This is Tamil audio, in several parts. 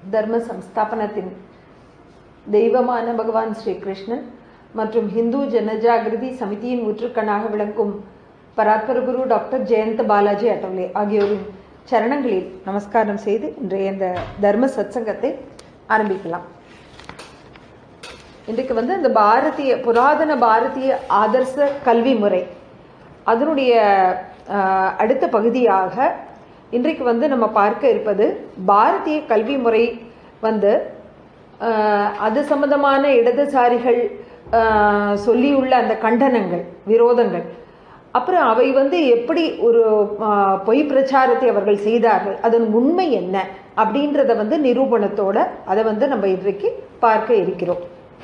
தர்ம சம்ஸ்தாபனத்தின் தெய்வமான பகவான் ஸ்ரீகிருஷ்ணன் மற்றும் ஹிந்து ஜனஜாகிருதி சமிதியின் ஊற்றுக்கண்ணாக விளங்கும் பராத்பர குரு டாக்டர் ஜெயந்த பாலாஜி அட்டோலே ஆகியோரின் சரணங்களில் நமஸ்காரம் செய்து இன்றைய இந்த தர்ம சத்சங்கத்தை ஆரம்பிக்கலாம் இன்றைக்கு வந்து இந்த பாரதிய புராதன பாரதிய ஆதர்ச கல்வி முறை அதனுடைய ஆஹ், அடுத்த பகுதியாக இன்றைக்கு வந்து நம்ம பார்க்க இருப்பது பாரதிய கல்வி முறை வந்து ஆஹ், அது சம்பந்தமான இடதுசாரிகள் ஆஹ், சொல்லியுள்ள அந்த கண்டனங்கள் விரோதங்கள் அப்புறம் அவை வந்து எப்படி ஒரு ஆஹ், பொய் பிரச்சாரத்தை அவர்கள் செய்தார்கள் அதன் உண்மை என்ன அப்படின்றத வந்து நிரூபணத்தோட அதை வந்து நம்ம இன்றைக்கு பார்க்க இருக்கிறோம்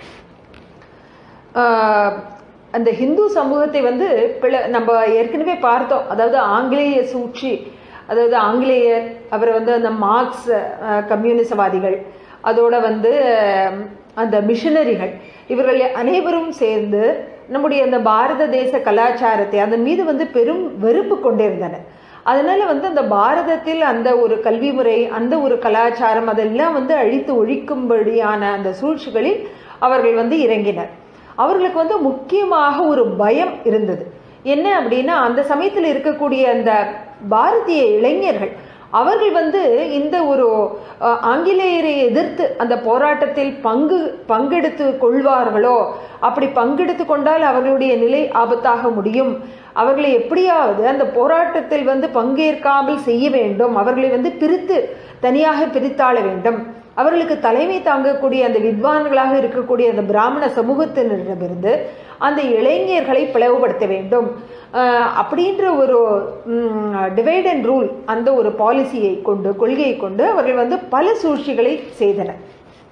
ஆஹ் அந்த ஹிந்து சமூகத்தை வந்து பிள நம்ம ஏற்கனவே பார்த்தோம் அதாவது ஆங்கிலேய சூழ்ச்சி அதாவது ஆங்கிலேயர் அப்புறம் வந்து அந்த மார்க்ஸ் ஆஹ் கம்யூனிசவாதிகள் அதோட வந்து ஆஹ் அந்த மிஷனரிகள் இவர்கள் அனைவரும் சேர்ந்து நம்முடைய அந்த பாரத தேச கலாச்சாரத்தை அதன் மீது வந்து பெரும் வெறுப்பு கொண்டிருந்தனர் அதனால வந்து அந்த பாரதத்தில் அந்த ஒரு கல்வி முறை அந்த ஒரு கலாச்சாரம் அதெல்லாம் வந்து அழித்து ஒழிக்கும்படியான அந்த சூழ்ச்சிகளில் அவர்கள் வந்து இறங்கினர் அவர்களுக்கு வந்து முக்கியமாக ஒரு பயம் இருந்தது என்ன அப்படின்னா அந்த சமயத்தில் இருக்கக்கூடிய அந்த பாரதிய இளைஞர்கள் அவர்கள் வந்து இந்த ஒரு அஹ், ஆங்கிலேயரை எதிர்த்து அந்த போராட்டத்தில் பங்கு பங்கெடுத்து கொள்வார்களோ அப்படி பங்கெடுத்து கொண்டால் அவர்களுடைய நிலை ஆபத்தாக முடியும் அவர்களை எப்படியாவது அந்த போராட்டத்தில் வந்து பங்கேற்காமல் செய்ய வேண்டும் அவர்களை வந்து பிரித்து தனியாக பிரித்தாள வேண்டும் அவர்களுக்கு தலைமை தாங்கக்கூடிய அந்த வித்வான்களாக இருக்கக்கூடிய அந்த பிராமண சமூகத்தினரிடமிருந்து அந்த இளைஞர்களை பிளவுபடுத்த வேண்டும் அஹ் அப்படின்ற ஒரு டிவைட் அண்ட் ரூல் அந்த ஒரு பாலிசியை கொண்டு கொள்கையை கொண்டு அவர்கள் வந்து பல சூழ்ச்சிகளை செய்தனர்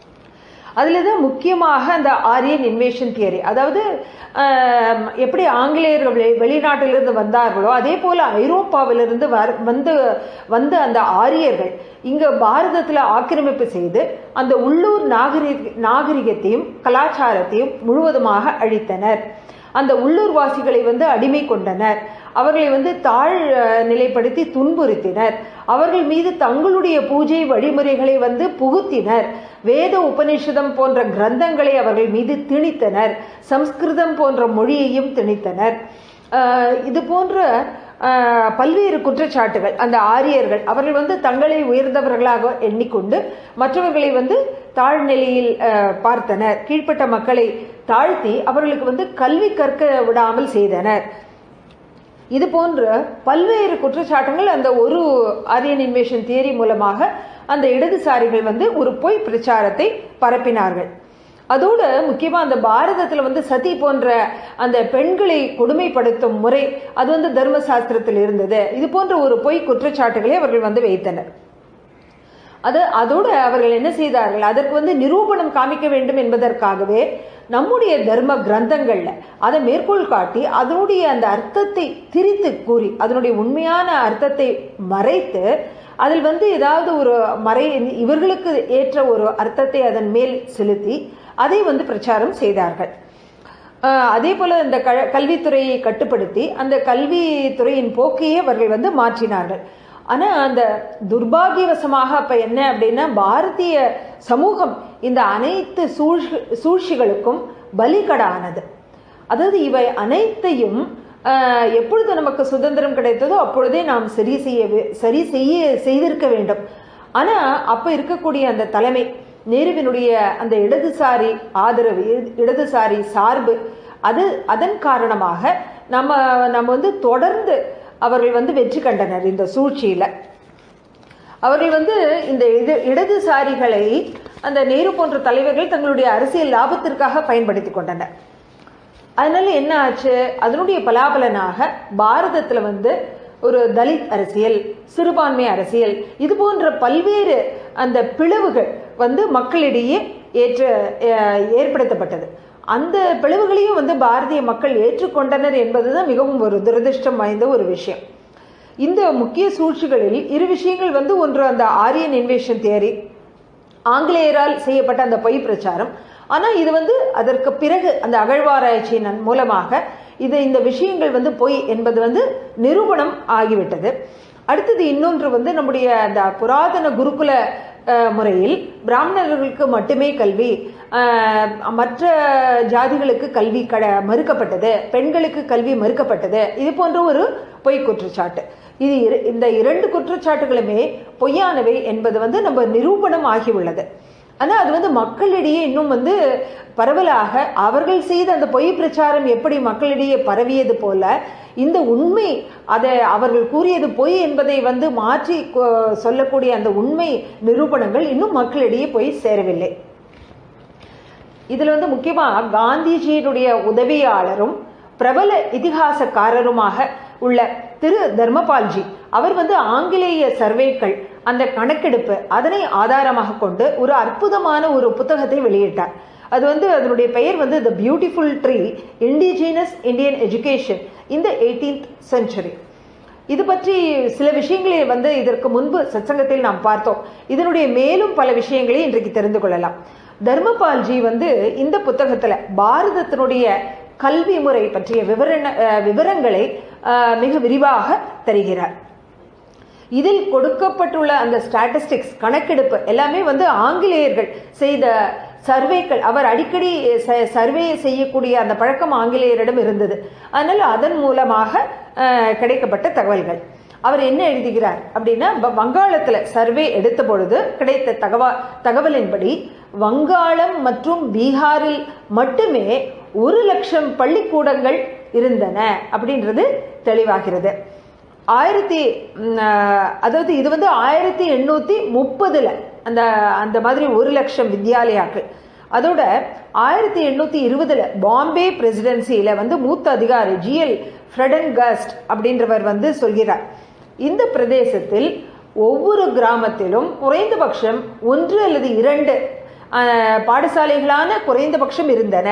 அதில் தான் முக்கியமாக அந்த ஆரியன் இன்வேஷன் தியரி அதாவது ஆம், எப்படி ஆங்கிலேயர்கள் வெளி- வெளிநாட்டிலிருந்து வந்தார்களோ அதே போல ஐரோப்பாவிலிருந்து வர வந்து வந்த அந்த ஆரியர்கள் இங்க பாரதத்தில் ஆக்கிரமிப்பு செய்து அந்த உள்ளூர் நாகரிக நாகரிகத்தையும் கலாச்சாரத்தையும் முழுவதுமாக அழித்தனர் அந்த உள்ளூர்வாசிகளை வந்து அடிமை கொண்டனர் அவர்களை வந்து தாழ் அஹ், நிலைப்படுத்தி துன்புறுத்தினர் அவர்கள் மீது தங்களுடைய பூஜை வழிமுறைகளை வந்து புகுத்தினர் வேத உபநிஷதம் போன்ற கிரந்தங்களை அவர்கள் மீது திணித்தனர் சம்ஸ்கிருதம் போன்ற மொழியையும் திணித்தனர் அஹ், இது போன்ற அஹ், பல்வேறு குற்றச்சாட்டுகள் அந்த ஆரியர்கள் அவர்கள் வந்து தங்களை உயர்ந்தவர்களாக எண்ணிக்கொண்டு மற்றவர்களை வந்து தாழ்நிலையில் அஹ், பார்த்தனர் கீழ்ப்பட்ட மக்களை தாழ்த்தி அவர்களுக்கு வந்து கல்வி கற்க விடாமல் செய்தனர் இது போன்ற பல்வேறு குற்றச்சாட்டுகள் அந்த ஒரு ஆரியன் இன்வேஷன் தியரி மூலமாக அந்த இடதுசாரிகள் வந்து ஒரு பொய் பிரச்சாரத்தை பரப்பினார்கள் அதோடு முக்கியமாக அந்த பாரதத்தில் வந்து சதி போன்ற அந்த பெண்களை கொடுமைப்படுத்தும் முறை அது வந்து தர்மசாஸ்திரத்தில் இருந்தது இது போன்ற ஒரு பொய் குற்றச்சாட்டுகளை அவர்கள் வந்து வைத்தனர் அது அதோடு அவர்கள் என்ன செய்தார்கள் அதற்கு வந்து நிரூபணம் காமிக்க வேண்டும் என்பதற்காகவே நம்முடைய தர்ம கிரந்தங்கள்ல அதை மேற்கோள் காட்டி அதனுடைய அந்த அர்த்தத்தை திரித்து கூறி அதனுடைய உண்மையான அர்த்தத்தை மறைத்து அதில் வந்து ஏதாவது ஒரு மறை இவர்களுக்கு ஏற்ற ஒரு அர்த்தத்தை அதன் மேல் செலுத்தி அதை வந்து பிரச்சாரம் செய்தார்கள் ஆஹ் அதே போல இந்த க கல்வித்துறையை கட்டுப்படுத்தி அந்த கல்வித்துறையின் போக்கையே அவர்கள் வந்து மாற்றினார்கள் ஆனா அந்த துர்பாகியவசமாக அப்ப என்ன அப்படின்னா பாரதிய சமூகம் இந்த அனைத்து சூழ்ச்சி சூழ்ச்சிகளுக்கும் பலிகடானது அதாவது இவை அனைத்தையும் ஆஹ், எப்பொழுது நமக்கு சுதந்திரம் கிடைத்ததோ அப்பொழுதே நாம் சரி செய்ய வே- சரி செய்ய செய்திருக்க வேண்டும் ஆனா அப்ப இருக்கக்கூடிய அந்த தலைமை நேருவினுடைய அந்த இடதுசாரி ஆதரவு இட- இடதுசாரி சார்பு அது அதன் காரணமாக நம்ம நம்ம வந்து தொடர்ந்து அவர்கள் வந்து வெற்றி கண்டனர் இந்த சூழ்ச்சியில அவர்கள் வந்து இந்த இது இடதுசாரிகளை அந்த நேரு போன்ற தலைவர்கள் தங்களுடைய அரசியல் லாபத்திற்காக பயன்படுத்தி கொண்டனர் அதனால என்ன ஆச்சு அதனுடைய பலாபலனாக பாரதத்துல வந்து ஒரு தலித் அரசியல் சிறுபான்மை அரசியல் இது போன்ற பல்வேறு அந்த பிளவுகள் வந்து மக்களிடையே ஏற்ற அஹ், ஏற்படுத்தப்பட்டது அந்த பிளவுகளையும் வந்து பாரதிய மக்கள் ஏற்றுக்கொண்டனர் என்பதுதான் மிகவும் ஒரு துரதிர்ஷ்டம் வாய்ந்த ஒரு விஷயம் இந்த முக்கிய சூழ்ச்சிகளில் இரு விஷயங்கள் வந்து ஒன்று அந்த ஆரியன் இன்வேஷன் தியரி ஆங்கிலேயரால் செய்யப்பட்ட அந்த பொய் பிரச்சாரம் ஆனா இது வந்து அதற்கு பிறகு அந்த அகழ்வாராய்ச்சியின் மூலமாக இது இந்த விஷயங்கள் வந்து பொய் என்பது வந்து நிரூபணம் ஆகிவிட்டது அடுத்தது இன்னொன்று வந்து நம்முடைய அந்த புராதன குருகுல அஹ், முறையில் பிராமணர்களுக்கு மட்டுமே கல்வி அஹ், மற்ற ஜாதிகளுக்கு கல்வி கட மறுக்கப்பட்டது பெண்களுக்கு கல்வி மறுக்கப்பட்டது இது போன்ற ஒரு பொய் குற்றச்சாட்டு இது இர- இந்த இரண்டு குற்றச்சாட்டுகளுமே பொய்யானவை என்பது வந்து நம்ம நிரூபணம் ஆகியுள்ளது ஆனால் அது வந்து மக்களிடையே இன்னும் வந்து பரவலாக அவர்கள் செய்த அந்த பொய் பிரச்சாரம் எப்படி மக்களிடையே பரவியது போல இந்த உண்மை அதை அவர்கள் கூறியது பொய் என்பதை வந்து மாற்றி கொ- சொல்லக்கூடிய அந்த உண்மை நிரூபணங்கள் இன்னும் மக்களிடையே போய் சேரவில்லை இதுல வந்து முக்கியமா காந்திஜியினுடைய உதவியாளரும் பிரபல இதிகாசக்காரருமாக உள்ள திரு தர்மபால்ஜி அவர் வந்து ஆங்கிலேய சர்வேக்கள் அந்த கணக்கெடுப்பு அதனை ஆதாரமாக கொண்டு ஒரு அற்புதமான ஒரு புத்தகத்தை வெளியிட்டார் அது வந்து அதனுடைய பெயர் வந்து the beautiful tree indigenous Indian education இந்த எயிட்டீன்த் செஞ்சுரி இது பற்றி சில விஷயங்களை வந்து இதற்கு முன்பு சத்சங்கத்தில் நாம் பார்த்தோம் இதனுடைய மேலும் பல விஷயங்களை இன்றைக்கு தெரிந்து கொள்ளலாம் தர்மபால்ஜி வந்து இந்த புத்தகத்துல பாரதத்தினுடைய கல்வி முறை பற்றிய விவரண அஹ், விவரங்களை அஹ், மிக விரிவாக தருகிறார் இதில் கொடுக்கப்பட்டுள்ள அந்த ஸ்டாட்டிஸ்டிக்ஸ் கணக்கெடுப்பு எல்லாமே வந்து ஆங்கிலேயர்கள் செய்த சர்வேக்கள் அவர் அடிக்கடி ச- சர்வே செய்யக்கூடிய அந்த பழக்கம் ஆங்கிலேயரிடம் இருந்தது அதனால அதன் மூலமாக அஹ், கிடைக்கப்பட்ட தகவல்கள் அவர் என்ன எழுதுகிறார் அப்படின்னா வ- வங்காளத்துல சர்வே எடுத்த பொழுது கிடைத்த தகவ தகவலின்படி வங்காளம் மற்றும் பீகாரில் மட்டுமே ஒரு லட்சம் பள்ளிக்கூடங்கள் இருந்தன அப்படின்றது தெளிவாகிறது ஆயிரத்தி ம், அஹ், அதாவது இது வந்து ஆயிரத்தி எண்ணூத்தி முப்பதுல அந்த அந்த மாதிரி ஒரு லட்சம் வித்யாலயாக்கள் அதோட ஆயிரத்தி எண்ணூத்தி இருபதுல பாம்பே பிரசிடென்சியில வந்து மூத்த அதிகாரி ஜிஎல் ஃப்ரெடன் கஸ்ட் அப்படின்றவர் வந்து சொல்கிறார் இந்த பிரதேசத்தில் ஒவ்வொரு கிராமத்திலும் குறைந்தபட்சம் ஒன்று அல்லது இரண்டு அஹ், பாடசாலைகளான குறைந்தபட்சம் இருந்தன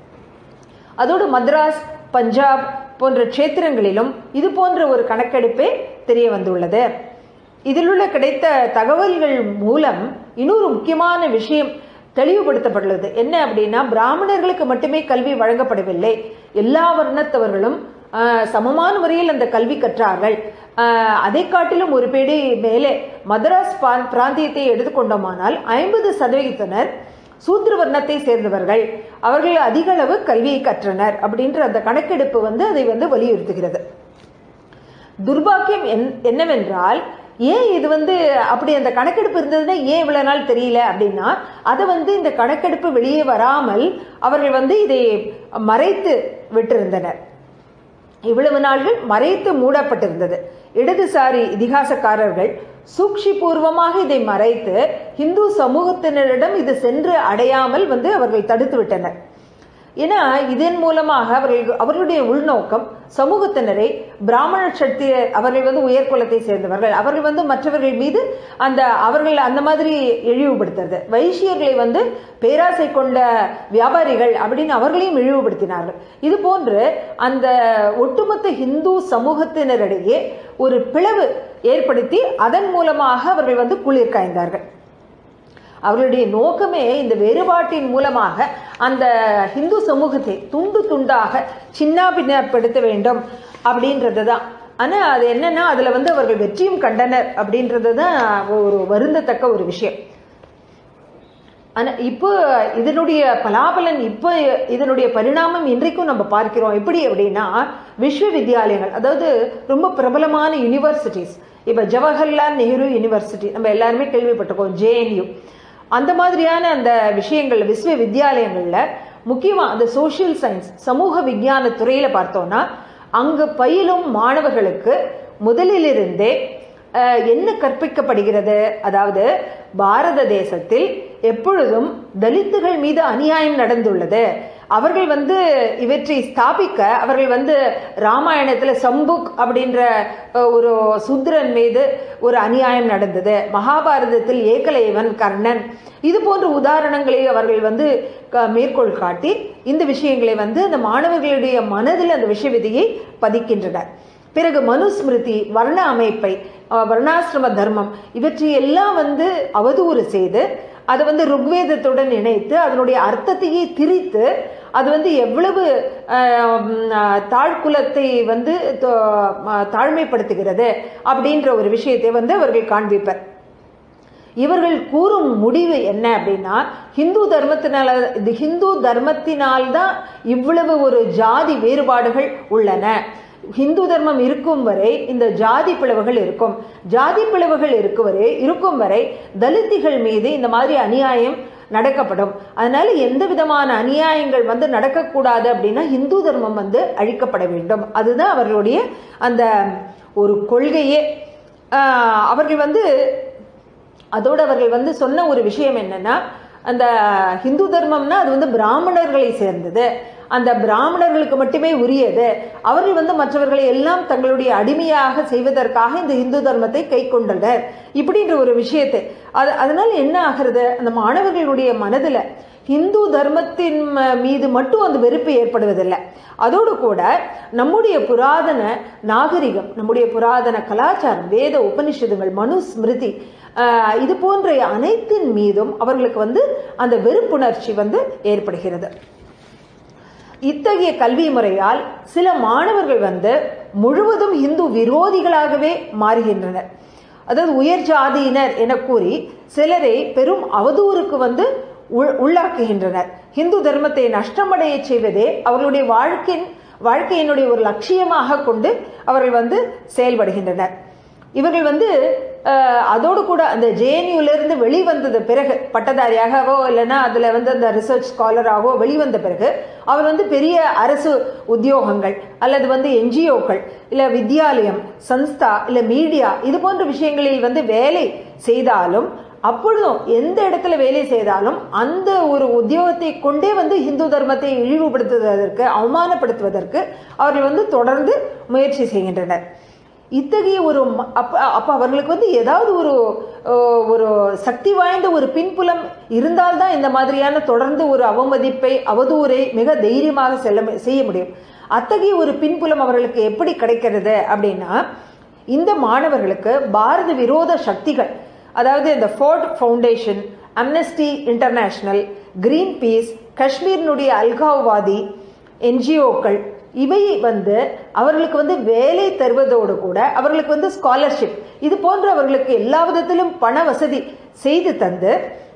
அதோடு மദ്രാஸ் பஞ்சாப் போன்ற க்ஷேத்திரங்களிலும் இது போன்ற ஒரு கணக்கெடுப்பே தெரிய வந்துள்ளது இதிலுள்ள கிடைத்த தகவல்கள் மூலம் இன்னொரு முக்கியமான விஷயம் தெளிவுபடுத்தப்பட்டுள்ளது என்ன அப்படின்னா பிராமணர்களுக்கு மட்டுமே கல்வி வழங்கப்படவில்லை எல்லா வர்ணத்தவர்களும் ஆஹ், சமமான முறையில் அந்த கல்வி கற்றார்கள் ஆஹ், அதை காட்டிலும் ஒரு பேடி மேலே மதராஸ் பா- பிராந்தியத்தை எடுத்துக்கொண்டோமானால் ஐம்பது சதவிகிதத்தினர் சூத்திர வர்ணத்தை சேர்ந்தவர்கள் அவர்கள் அதிக அளவு கல்வியை கற்றனர் அப்படின்ற அந்த கணக்கெடுப்பு வந்து அதை வந்து வலியுறுத்துகிறது துர்பாக்கியம் என்- என்னவென்றால் ஏன் இது வந்து அப்படி அந்த கணக்கெடுப்பு இருந்ததுன்னா ஏன் இவ்வளவு நாள் தெரியல அப்படின்னா அதை வந்து இந்த கணக்கெடுப்பு வெளியே வராமல் அவர்கள் வந்து இதை மறைத்து விட்டிருந்தனர் இவ்வளவு நாள்கள் மறைத்து மூடப்பட்டிருந்தது இடதுசாரி இதிகாசக்காரர்கள் சூக்ஷி பூர்வமாக இதை மறைத்து இந்து சமூகத்தினரிடம் இது சென்று அடையாமல் வந்து அவர்கள் தடுத்து விட்டனர் ஏன்னா இதன் மூலமாக அவர்கள் அவர்களுடைய உள்நோக்கம் சமூகத்தினரை பிராமண சக்தி அவர்கள் வந்து உயர்குலத்தை சேர்ந்தவர்கள் அவர்கள் வந்து மற்றவர்கள் மீது அந்த அவர்கள் அந்த மாதிரி இழிவுபடுத்துறது வைசியர்களை வந்து பேராசை கொண்ட வியாபாரிகள் அப்படின்னு அவர்களையும் இழிவுபடுத்தினார்கள் இது போன்று அந்த ஒட்டுமொத்த இந்து சமூகத்தினரிடையே ஒரு பிளவு ஏற்படுத்தி அதன் மூலமாக அவர்கள் வந்து குளிர் காய்ந்தார்கள் அவர்களுடைய நோக்கமே இந்த வேறுபாட்டின் மூலமாக அந்த இந்து சமூகத்தை துண்டு துண்டாக சின்னாபின்னப்படுத்த வேண்டும் அப்படின்றது தான் ஆனால் அது என்னன்னா அதில் வந்து அவர்கள் வெற்றியும் கண்டனர் அப்படின்றது தான் ஒரு வருந்தத்தக்க ஒரு விஷயம் ஆனா இப்போ இதனுடைய பலாபலன் இப்போ இதனுடைய பரிணாமம் இன்றைக்கும் நம்ம பார்க்கிறோம் எப்படி அப்படின்னா விஸ்வவித்யாலயங்கள் அதாவது ரொம்ப பிரபலமான யூனிவர்சிட்டிஸ் இப்போ ஜவஹர்லால் நேரு யூனிவர்சிட்டி நம்ம எல்லாருமே கேள்விப்பட்டிருக்கோம் ஜேஎன்யூ அந்த மாதிரியான அந்த விஷயங்கள் விஸ்வவித்யாலயங்கள்ல முக்கியமா அந்த சோஷியல் சயின்ஸ் சமூக விஞ்ஞான துறையில பார்த்தோம்னா அங்கு பயிலும் மாணவர்களுக்கு முதலிலிருந்தே அஹ், என்ன கற்பிக்கப்படுகிறது அதாவது பாரத தேசத்தில் எப்பொழுதும் தலித்துகள் மீது அநியாயம் நடந்துள்ளது அவர்கள் வந்து இவற்றை ஸ்தாபிக்க அவர்கள் வந்து ராமாயணத்துல சம்புக் அப்படின்ற அஹ், ஒரு சூத்திரன் மீது ஒரு அநியாயம் நடந்தது மகாபாரதத்தில் ஏகலைவன் கர்ணன் இது போன்ற உதாரணங்களை அவர்கள் வந்து க- மேற்கோள் காட்டி இந்த விஷயங்களை வந்து அந்த மாணவர்களுடைய மனதில் அந்த விஷய விதியை பதிக்கின்றனர் பிறகு மனுஸ்மிருதி வர்ண அமைப்பை அஹ், வர்ணாசிரம தர்மம் இவற்றையெல்லாம் வந்து அவதூறு செய்து அதை வந்து ருக்வேதத்துடன் இணைத்து அதனுடைய அர்த்தத்தையே திரித்து அது வந்து எவ்வளவு அஹ், உம், அஹ், தாழ்குலத்தை வந்து தோ- அஹ், தாழ்மைப்படுத்துகிறது அப்படின்ற ஒரு விஷயத்தை வந்து அவர்கள் காண்பிப்பர் இவர்கள் கூறும் முடிவு என்ன அப்படின்னா ஹிந்து தர்மத்தினால இது ஹிந்து தர்மத்தினால்தான் இவ்வளவு ஒரு ஜாதி வேறுபாடுகள் உள்ளன ஹிந்து தர்மம் இருக்கும் வரை இந்த ஜாதி பிளவுகள் இருக்கும் ஜாதி பிளவுகள் இருக்கும் வரை இருக்கும் வரை தலித்துகள் மீது இந்த மாதிரி அநியாயம் நடக்கப்படும் அதனால எந்த விதமான அநியாயங்கள் வந்து நடக்கக்கூடாது அப்படின்னா இந்து தர்மம் வந்து அழிக்கப்பட வேண்டும் அதுதான் அவர்களுடைய அந்த ஒரு கொள்கையே ஆஹ் அவர்கள் வந்து அதோடு அவர்கள் வந்து சொன்ன ஒரு விஷயம் என்னன்னா அந்த ஹிந்து தர்மம்னா அது வந்து பிராமணர்களை சேர்ந்தது அந்த பிராமணர்களுக்கு மட்டுமே உரியது அவர்கள் வந்து மற்றவர்களை எல்லாம் தங்களுடைய அடிமையாக செய்வதற்காக இந்த இந்து தர்மத்தை கை கொண்டனர் இப்படின்ற ஒரு விஷயத்தை அது அதனால என்ன ஆகிறது அந்த மாணவர்களுடைய மனதில் இந்து தர்மத்தின் ம- மீது மட்டும் அந்த வெறுப்பு ஏற்படுவதில்லை அதோடு கூட நம்முடைய புராதன நாகரிகம் நம்முடைய புராதன கலாச்சாரம் வேத உபனிஷதங்கள் மனு ஸ்மிருதி ஆஹ், இது போன்ற அனைத்தின் மீதும் அவர்களுக்கு வந்து அந்த வெறுப்புணர்ச்சி வந்து ஏற்படுகிறது இத்தகைய கல்வி முறையால் சில மாணவர்கள் வந்து முழுவதும் இந்து விரோதிகளாகவே மாறுகின்றனர் அதாவது உயர் ஜாதியினர் என கூறி சிலரை பெரும் அவதூறுக்கு வந்து உள்- உள்ளாக்குகின்றனர் இந்து தர்மத்தை நஷ்டமடைய செய்வதே அவர்களுடைய வாழ்க்கையின் வாழ்க்கையினுடைய ஒரு லட்சியமாக கொண்டு அவர்கள் வந்து செயல்படுகின்றனர் இவர்கள் வந்து அஹ், அதோடு கூட அந்த ஜேஎன்யூல இருந்து வெளிவந்தது பிறகு பட்டதாரியாகவோ இல்லைன்னா அதுல வந்து அந்த ரிசர்ச் ஸ்காலராகவோ வெளிவந்த பிறகு அவர் வந்து பெரிய அரசு உத்தியோகங்கள் அல்லது வந்து என்ஜிஓக்கள் இல்ல வித்யாலயம் சன்ஸ்தா இல்ல மீடியா இது போன்ற விஷயங்களில் வந்து வேலை செய்தாலும் அப்பொழுதும் எந்த இடத்துல வேலை செய்தாலும் அந்த ஒரு உத்தியோகத்தை கொண்டே வந்து இந்து தர்மத்தை இழிவுபடுத்துவதற்கு அவமானப்படுத்துவதற்கு அவர்கள் வந்து தொடர்ந்து முயற்சி செய்கின்றனர் இத்தகைய ஒரு ம- அப்ப அப்ப அவர்களுக்கு வந்து ஏதாவது ஒரு அஹ், ஒரு சக்தி வாய்ந்த ஒரு பின்புலம் இருந்தால்தான் இந்த மாதிரியான தொடர்ந்து ஒரு அவமதிப்பை அவதூறை மிக தைரியமாக செல்ல மு- செய்ய முடியும் அத்தகைய ஒரு பின்புலம் அவர்களுக்கு எப்படி கிடைக்கிறது அப்படின்னா இந்த மாணவர்களுக்கு பாரத விரோத சக்திகள் அதாவது இந்த Ford Foundation Amnesty International Greenpeace காஷ்மீரினுடைய அல்காவ்வாதி என்ஜிஓக்கள் இவை வந்து அவர்களுக்கு வந்து வேலை தருவதோடு கூட அவர்களுக்கு வந்து ஸ்காலர்ஷிப் இது போன்ற அவர்களுக்கு எல்லா விதத்திலும் பண வசதி செய்து தந்து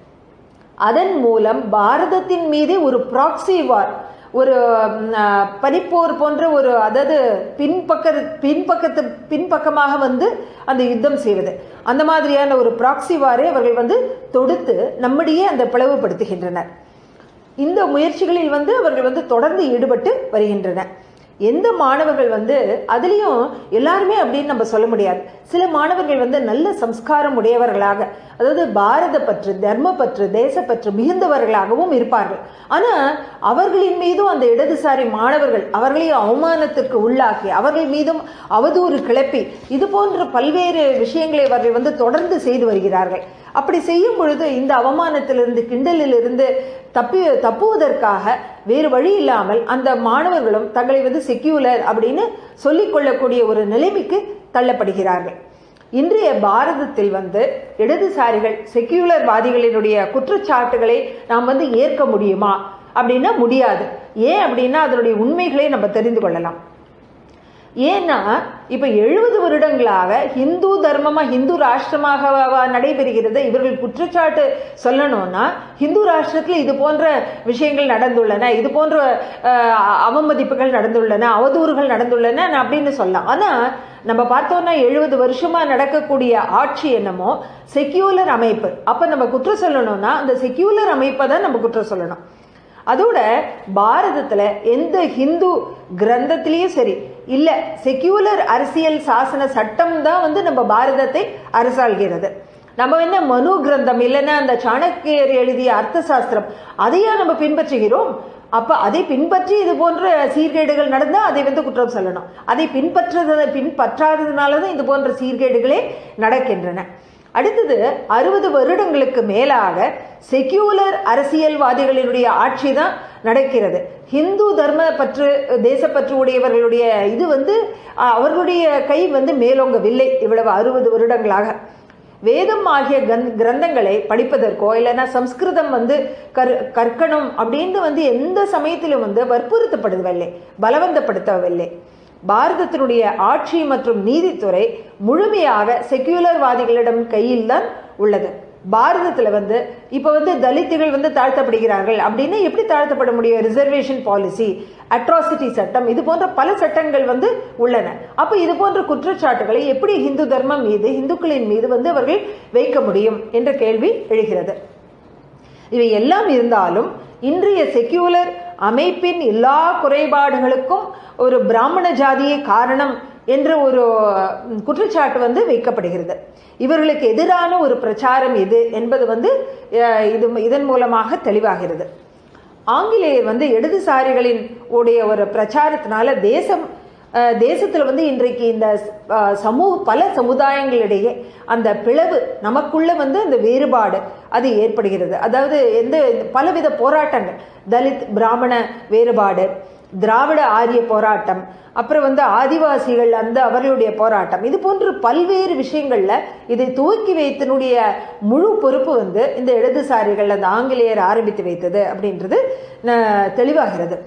அதன் மூலம் பாரதத்தின் மீது ஒரு ப்ராக்சி வார் ஒரு ம், ஆ, பனிப்போர் போன்ற ஒரு அதாவது பின்பக்க பின்பக்கத்து பின்பக்கமாக வந்து அந்த யுத்தம் செய்வது அந்த மாதிரியான ஒரு ப்ராக்சி வாரை அவர்கள் வந்து தொடுத்து நம்மிடையே அந்த பிளவுபடுத்துகின்றனர் இந்த முயற்சிகளில் வந்து அவர்கள் வந்து தொடர்ந்து ஈடுபட்டு வருகின்றனர் எந்த மாணவர்கள் வந்து அதுலேயும் எல்லாருமே அப்படின்னு நம்ம சொல்ல முடியாது சில மாணவர்கள் வந்து நல்ல சம்ஸ்காரம் உடையவர்களாக அதாவது பாரத பற்று தர்ம பற்று தேசப்பற்று மிகுந்தவர்களாகவும் இருப்பார்கள் ஆனால் அவர்களின் மீதும் அந்த இடதுசாரி மாணவர்கள் அவர்களையும் அவமானத்திற்கு உள்ளாக்கி அவர்கள் மீதும் அவதூறு கிளப்பி இது போன்ற பல்வேறு விஷயங்களை அவர்கள் வந்து தொடர்ந்து செய்து வருகிறார்கள் அப்படி செய்யும் பொழுது இந்த அவமானத்திலிருந்து கிண்டலிலிருந்து தப்பி தப்புவதற்காக வேறு வழி இல்லாமல் அந்த மாணவர்களும் தங்களை வந்து செக்யூலர் அப்படின்னு சொல்லிக்கொள்ளக்கூடிய ஒரு நிலைமைக்கு தள்ளப்படுகிறார்கள் இன்றைய பாரதத்தில் வந்து இடதுசாரிகள் செக்யூலர் வாதிகளினுடைய குற்றச்சாட்டுகளை நாம் வந்து ஏற்க முடியுமா அப்படின்னா முடியாது ஏன் அப்படின்னா அதனுடைய உண்மைகளை நம்ம தெரிந்து கொள்ளலாம் ஏன்னா இப்ப எழுபது வருடங்களாக இந்து தர்மமா இந்து ராஷ்டிரமாக நடைபெறுகிறது இவர்கள் குற்றச்சாட்டு சொல்லணும்னா இந்து ராஷ்டிரத்தில் இது போன்ற விஷயங்கள் நடந்துள்ளன இது போன்ற அஹ், அவமதிப்புகள் நடந்துள்ளன அவதூறுகள் நடந்துள்ளன அப்படின்னு சொல்லலாம் ஆனா நம்ம பார்த்தோம்னா எழுபது வருஷமா நடக்கக்கூடிய ஆட்சி என்னமோ செக்யூலர் அமைப்பு அப்ப நம்ம குற்றம் சொல்லணும்னா அந்த செக்யூலர் அமைப்பை தான் நம்ம குற்றம் சொல்லணும் அதோட பாரதத்துல எந்த ஹிந்து கிரந்தத்திலயும் சரி இல்ல செக்யூலர் அரசியல் சாசன சட்டம் தான் வந்து நம்ம பாரதத்தை அரசாள்கிறது நம்ம என்ன மனு கிரந்தம் இல்லைன்னா அந்த சாணக்கியர் எழுதிய அர்த்த சாஸ்திரம் அதையா நம்ம பின்பற்றுகிறோம் அப்ப அதை பின்பற்றி இது போன்ற சீர்கேடுகள் நடந்தா அதை வந்து குற்றம் சொல்லணும் அதை பின்பற்றது பின்பற்றாததுனால தான் இது போன்ற சீர்கேடுகளே நடக்கின்றன அடுத்தது அறுபது வருடங்களுக்கு மேலாக செக்யூலர் அரசியல்வாதிகளினுடைய ஆட்சி தான் நடக்கிறது ஹிந்து தர்ம பற்று தேசப்பற்று உடையவர்களுடைய இது வந்து அஹ், அவர்களுடைய கை வந்து மேலோங்கவில்லை இவ்வளவு அறுபது வருடங்களாக வேதம் ஆகிய கந் கிரந்தங்களை படிப்பதற்கோ இல்லைன்னா சம்ஸ்கிருதம் வந்து கற் கற்கணும் அப்படின்னு வந்து எந்த சமயத்திலும் வந்து வற்புறுத்தப்படுவதில்லை பலவந்தப்படுத்தவில்லை பாரதத்தினுடைய ஆட்சி மற்றும் நீதித்துறை முழுமையாக செக்யூலர்வாதிகளிடம் கையில் தான் உள்ளது பாரதத்துல வந்து இப்ப வந்து தலித்துகள் வந்து தாழ்த்தப்படுகிறார்கள் அப்படின்னு எப்படி தாழ்த்தப்பட முடியும் ரிசர்வேஷன் பாலிசி அட்ராசிட்டி சட்டம் இது போன்ற பல சட்டங்கள் வந்து உள்ளன அப்ப இது போன்ற குற்றச்சாட்டுகளை எப்படி இந்து தர்மம் மீது இந்துக்களின் மீது வந்து அவர்கள் வைக்க முடியும் என்ற கேள்வி எழுகிறது இவை எல்லாம் இருந்தாலும் இன்றைய செக்யூலர் அமைப்பின் எல்லா குறைபாடுகளுக்கும் ஒரு பிராமண ஜாதியே காரணம் என்ற ஒரு குற்றச்சாட்டு வந்து வைக்கப்படுகிறது இவர்களுக்கு எதிரான ஒரு பிரச்சாரம் எது என்பது வந்து இது இதன் மூலமாக தெளிவாகிறது ஆங்கிலேயர் வந்து இடதுசாரிகளின் உடைய ஒரு பிரச்சாரத்தினால தேசம் தேசத்தில் வந்து இன்றைக்கு இந்த சமூக பல சமுதாயங்களிடையே அந்த பிளவு நமக்குள்ள வந்து அந்த வேறுபாடு அது ஏற்படுகிறது அதாவது எந்த பலவித போராட்டங்கள் தலித் பிராமண வேறுபாடு திராவிட ஆரிய போராட்டம் அப்புறம் வந்து ஆதிவாசிகள் அந்த அவர்களுடைய போராட்டம் இது போன்ற பல்வேறு விஷயங்கள்ல இதை துவக்கி வைத்தனுடைய முழு பொறுப்பு வந்து இந்த இடதுசாரிகள் அந்த ஆங்கிலேயர் ஆரம்பித்து வைத்தது அப்படின்றது தெளிவாகிறது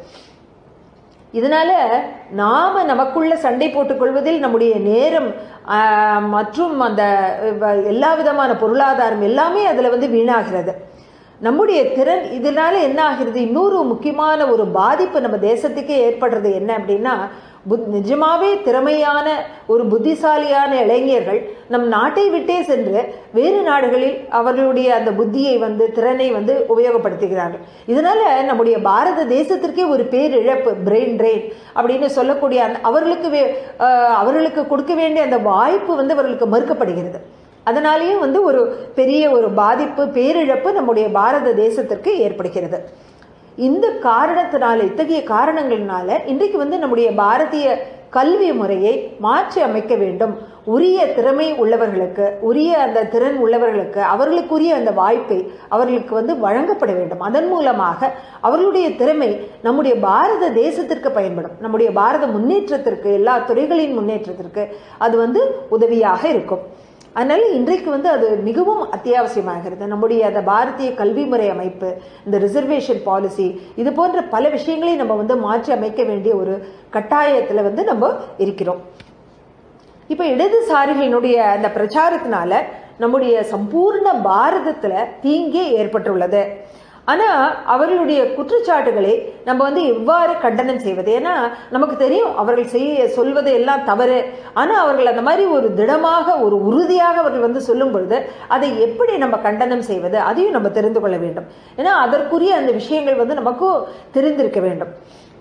இதனால நாம நமக்குள்ள சண்டை போட்டுக் கொள்வதில் நம்முடைய நேரம் மற்றும் அந்த எல்லா விதமான பொருளாதாரம் எல்லாமே அதுல வந்து வீணாகிறது நம்முடைய திறன் இதனால என்ன ஆகிறது இன்னொரு முக்கியமான ஒரு பாதிப்பு நம்ம தேசத்துக்கே ஏற்படுறது என்ன அப்படின்னா புத் நிஜமாவே திறமையான ஒரு புத்திசாலியான இளைஞர்கள் நம் நாட்டை விட்டே சென்று வேறு நாடுகளில் அவர்களுடைய அந்த புத்தியை வந்து திறனை வந்து உபயோகப்படுத்துகிறார்கள் இதனால நம்முடைய பாரத தேசத்திற்கே ஒரு பேரிழப்பு பிரெயின் ட்ரெயின் அப்படின்னு சொல்லக்கூடிய அந்த அவர்களுக்கு அவர்களுக்கு கொடுக்க வேண்டிய அந்த வாய்ப்பு வந்து அவர்களுக்கு மறுக்கப்படுகிறது அதனாலேயே வந்து ஒரு பெரிய ஒரு பாதிப்பு பேரிழப்பு நம்முடைய பாரத தேசத்திற்கு ஏற்படுகிறது இந்த காரணத்தினால இத்தகைய காரணங்களினால இன்றைக்கு வந்து நம்முடைய பாரதிய கல்வி முறையை மாற்றி அமைக்க வேண்டும் உரிய திறமை உள்ளவர்களுக்கு உரிய அந்த திறன் உள்ளவர்களுக்கு அவர்களுக்குரிய அந்த வாய்ப்பை அவர்களுக்கு வந்து வழங்கப்பட வேண்டும் அதன் மூலமாக அவர்களுடைய திறமை நம்முடைய பாரத தேசத்திற்கு பயன்படும் நம்முடைய பாரத முன்னேற்றத்திற்கு எல்லா துறைகளின் முன்னேற்றத்திற்கு அது வந்து உதவியாக இருக்கும் அதனால இன்றைக்கு வந்து அது மிகவும் அத்தியாவசியமாகிறது நம்முடைய அந்த பாரதிய கல்வி முறை அமைப்பு இந்த ரிசர்வேஷன் பாலிசி இது போன்ற பல விஷயங்களை நம்ம வந்து மாற்றி அமைக்க வேண்டிய ஒரு கட்டாயத்தில் வந்து நம்ம இருக்கிறோம் இப்போ இடதுசாரிகளினுடைய அந்த பிரச்சாரத்தினால நம்முடைய சம்பூர்ண பாரதத்துல தீங்கே ஏற்பட்டுள்ளது ஆனா அவர்களுடைய குற்றச்சாட்டுகளை நம்ம வந்து எவ்வாறு கண்டனம் செய்வது ஏன்னா நமக்கு தெரியும் அவர்கள் செய்ய சொல்வது எல்லாம் தவறு ஆனா அவர்கள் அந்த மாதிரி ஒரு திடமாக ஒரு உறுதியாக அவர்கள் வந்து சொல்லும் பொழுது அதை எப்படி நம்ம கண்டனம் செய்வது அதையும் நம்ம தெரிந்து கொள்ள வேண்டும் ஏன்னா அதற்குரிய அந்த விஷயங்கள் வந்து நமக்கும் தெரிந்திருக்க வேண்டும்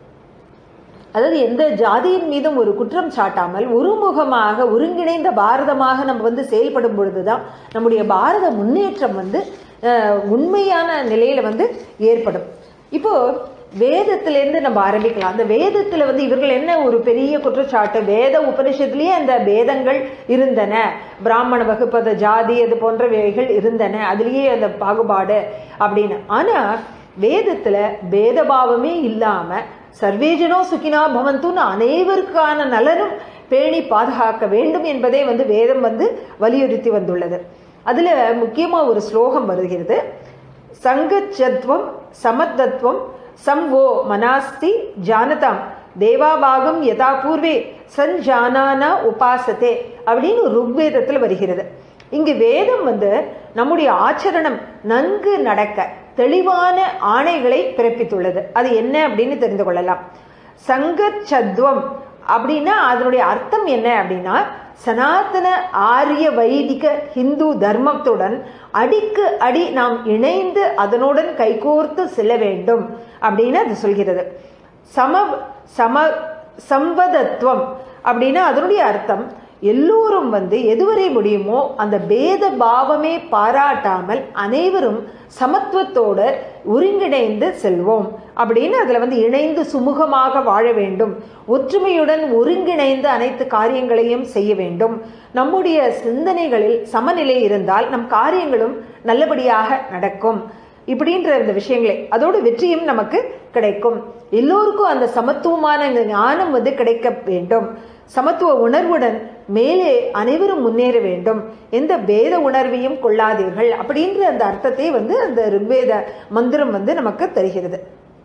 அதாவது எந்த ஜாதியின் மீதும் ஒரு குற்றம் சாட்டாமல் ஒருமுகமாக ஒருங்கிணைந்த பாரதமாக நம்ம வந்து செயல்படும் பொழுதுதான் நம்முடைய பாரத முன்னேற்றம் வந்து உண்மையான நிலையில வந்து ஏற்படும் இப்போ வேதத்திலேருந்து நம்ம ஆரம்பிக்கலாம் அந்த வேதத்துல வந்து இவர்கள் என்ன ஒரு பெரிய குற்றச்சாட்டு வேத உபனிஷத்துலயே அந்த வேதங்கள் இருந்தன பிராமண வகுப்பத ஜாதி அது போன்றவைகள் இருந்தன அதுலயே அந்த பாகுபாடு அப்படின்னு ஆனா வேதத்துல பேதபாவமே இல்லாம சர்வேஜனோ சுகினா பவந்துன்னு அனைவருக்கான நலனும் பேணி பாதுகாக்க வேண்டும் என்பதே வந்து வேதம் வந்து வலியுறுத்தி வந்துள்ளது அதுல முக்கியமா ஒரு ஸ்லோகம் வருகிறது சங்கச்சத்வம் சமத்தத்துவம் சம்வோ மனாஸ்தி ஜானதாம் தேவாபாகம் யதா பூர்வே சஞ்சானானா உபாசத்தே அப்படின்னு ருக்வேதத்தில் வருகிறது இங்கு வேதம் வந்து நம்முடைய ஆச்சரணம் நன்கு நடக்க தெளிவான ஆணைகளை பிறப்பித்துள்ளது அது என்ன அப்படின்னு தெரிந்து கொள்ளலாம் சங்கச்சத்வம் அப்படின்னா அதனுடைய அர்த்தம் என்ன அப்படின்னா சனாதன ஆரிய வைதிக ஹிந்து தர்மத்துடன் அடிக்கு அடி நாம் இணைந்து அதனுடன் கைகோர்த்து செல்ல வேண்டும் அப்படின்னு அது சொல்கிறது சம சம சம்பதத்துவம் அப்படின்னா அதனுடைய அர்த்தம் எல்லோரும் வந்து எதுவரை முடியுமோ அந்த பேத பாவமே பாராட்டாமல் அனைவரும் சமத்துவத்தோடு ஒருங்கிணைந்து செல்வோம் அப்படின்னு அதுல வந்து இணைந்து சுமூகமாக வாழ வேண்டும் ஒற்றுமையுடன் ஒருங்கிணைந்து அனைத்து காரியங்களையும் செய்ய வேண்டும் நம்முடைய சிந்தனைகளில் சமநிலை இருந்தால் நம் காரியங்களும் நல்லபடியாக நடக்கும் இப்படின்ற இந்த விஷயங்களே அதோட வெற்றியும் நமக்கு கிடைக்கும் எல்லோருக்கும் அந்த சமத்துவமான இந்த ஞானம் வந்து கிடைக்க வேண்டும் சமத்துவ உணர்வுடன் மேலே அனைவரும் முன்னேற வேண்டும் எந்த பேத உணர்வையும் கொள்ளாதீர்கள் அப்படின்ற அந்த அர்த்தத்தை வந்து அந்த ருக்வேத மந்திரம் வந்து நமக்கு தருகிறது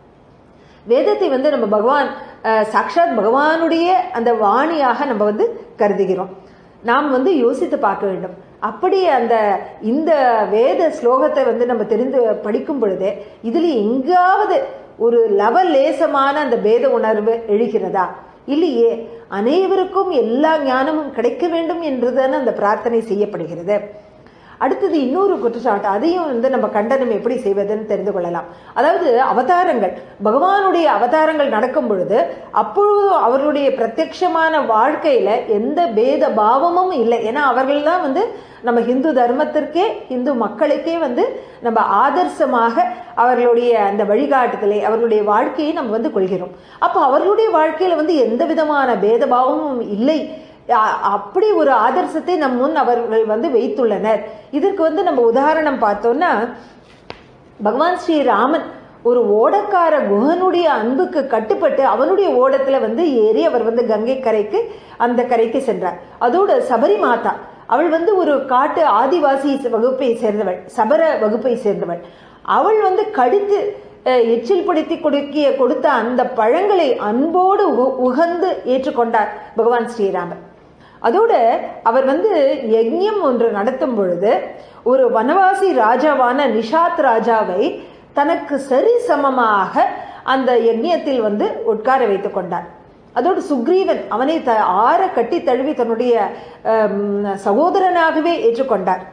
வேதத்தை வந்து நம்ம பகவான் சாக்ஷாத் பகவானுடைய அந்த வாணியாக நம்ம வந்து கருதுகிறோம் நாம் வந்து யோசித்து பார்க்க வேண்டும் அப்படி அந்த இந்த வேத ஸ்லோகத்தை வந்து நம்ம தெரிந்து படிக்கும் பொழுது இதுல எங்காவது ஒரு லவலேசமான அந்த பேத உணர்வு எழுகிறதா இல்லையே அனைவருக்கும் எல்லா ஞானமும் கிடைக்க வேண்டும் என்றுதானே அந்த பிரார்த்தனை செய்யப்படுகிறது அடுத்தது இன்னொரு குற்றச்சாட்டு அதையும் வந்து நம்ம கண்டனம் எப்படி செய்வதுன்னு தெரிந்து கொள்ளலாம் அதாவது அவதாரங்கள் பகவானுடைய அவதாரங்கள் நடக்கும் பொழுது அப்பொழுது அவர்களுடைய பிரத்யட்சமான வாழ்க்கையில எந்த பேத பாவமும் இல்லை ஏன்னா அவர்கள் தான் வந்து நம்ம ஹிந்து தர்மத்திற்கே இந்து மக்களுக்கே வந்து நம்ம ஆதர்சமாக அவர்களுடைய அந்த வழிகாட்டுதலை அவர்களுடைய வாழ்க்கையை நம்ம வந்து கொள்கிறோம் அப்போ அவர்களுடைய வாழ்க்கையில வந்து எந்த விதமான பேதபாவமும் இல்லை அ- அப்படி ஒரு ஆதர்சத்தை நம் முன் அவர்கள் வந்து வைத்துள்ளனர் இதற்கு வந்து நம்ம உதாரணம் பார்த்தோம்னா பகவான் ஸ்ரீராமன் ஒரு ஓடக்கார குகனுடைய அன்புக்கு கட்டுப்பட்டு அவனுடைய ஓடத்துல வந்து ஏறி அவர் வந்து கங்கை கரைக்கு அந்த கரைக்கு சென்றார் அதோட சபரி மாதா அவள் வந்து ஒரு காட்டு ஆதிவாசி வகுப்பை சேர்ந்தவள் சபர வகுப்பை சேர்ந்தவள் அவள் வந்து கடித்து அஹ், எச்சில் பிடித்து கொடுக்கிய கொடுத்த அந்த பழங்களை அன்போடு உ- உகந்து ஏற்றுக்கொண்டார் பகவான் ஸ்ரீராமர் அதோட அவர் வந்து யஜ்ஞம் ஒன்று நடத்தும் பொழுது ஒரு வனவாசி ராஜாவான நிஷாத் ராஜாவை தனக்கு சரி சமமாக அந்த யஜ்ஞத்தில் வந்து உட்கார வைத்துக் கொண்டார் அதோடு சுக்ரீவன் அவனை த ஆற கட்டி தழுவி தன்னுடைய அம், சகோதரனாகவே ஏற்றுக்கொண்டார்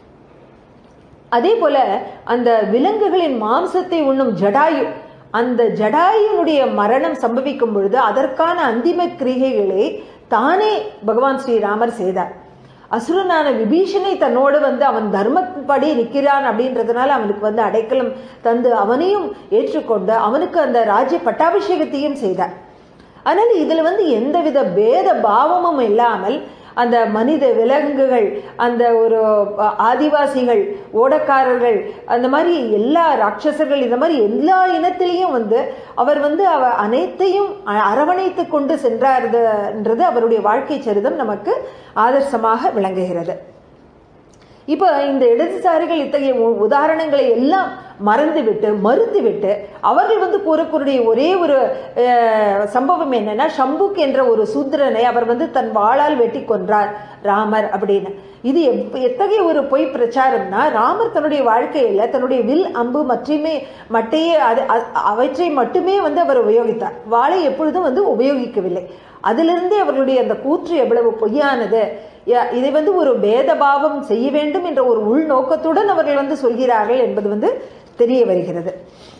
அதே போல அந்த விலங்குகளின் மாம்சத்தை உண்ணும் ஜடாயு அந்த ஜடாயுனுடைய மரணம் சம்பவிக்கும் பொழுது அதற்கான அந்திம கிரிகைகளை தானே பகவான் ஸ்ரீராமர் செய்தார் அசுரனான விபீஷனை தன்னோடு வந்து அவன் தர்மப்படி நிற்கிறான் அப்படின்றதுனால அவனுக்கு வந்து அடைக்கலம் தந்து அவனையும் ஏற்றுக்கொண்டு அவனுக்கு அந்த ராஜ்ய பட்டாபிஷேகத்தையும் செய்தார் அதனால இதுல வந்து எந்தவித பேத பாவமும் இல்லாமல் அந்த மனித விலங்குகள் அந்த ஒரு அ- ஆதிவாசிகள் ஓடக்காரர்கள் அந்த மாதிரி எல்லா ராட்சசர்கள் இந்த மாதிரி எல்லா இனத்திலையும் வந்து அவர் வந்து அவ அனைத்தையும் அ- அரவணைத்து கொண்டு சென்றார்ன்றது அவருடைய வாழ்க்கை சரிதம் நமக்கு ஆதர்சமாக விளங்குகிறது இப்போ இந்த இடதுசாரிகள் இத்தகைய உ- உதாரணங்களை எல்லாம் மறந்துவிட்டு மறுத்துவிட்டு அவர்கள் வந்து கூறக்கூடிய ஒரே ஒரு அஹ், சம்பவம் என்னன்னா ஷம்புக் என்ற ஒரு சூத்திரனை அவர் வந்து தன் வாளால் வெட்டி கொன்றார் ராமர் அப்படின்னு இது எப்- எத்தகைய ஒரு பொய் பிரச்சாரம்னா ராமர் தன்னுடைய வாழ்க்கையில தன்னுடைய வில் அம்பு மற்றுமே மட்டையே அது அ- அவற்றை மட்டுமே வந்து அவர் உபயோகித்தார் வாளை எப்பொழுதும் வந்து உபயோகிக்கவில்லை அதிலிருந்தே அவர்களுடைய அந்த கூற்று எவ்வளவு பொய்யானது ய- இதை வந்து ஒரு பேதபாவம் செய்ய வேண்டும் என்ற ஒரு உள்நோக்கத்துடன் அவர்கள் வந்து சொல்கிறார்கள் என்பது வந்து தெரிய வருகிறது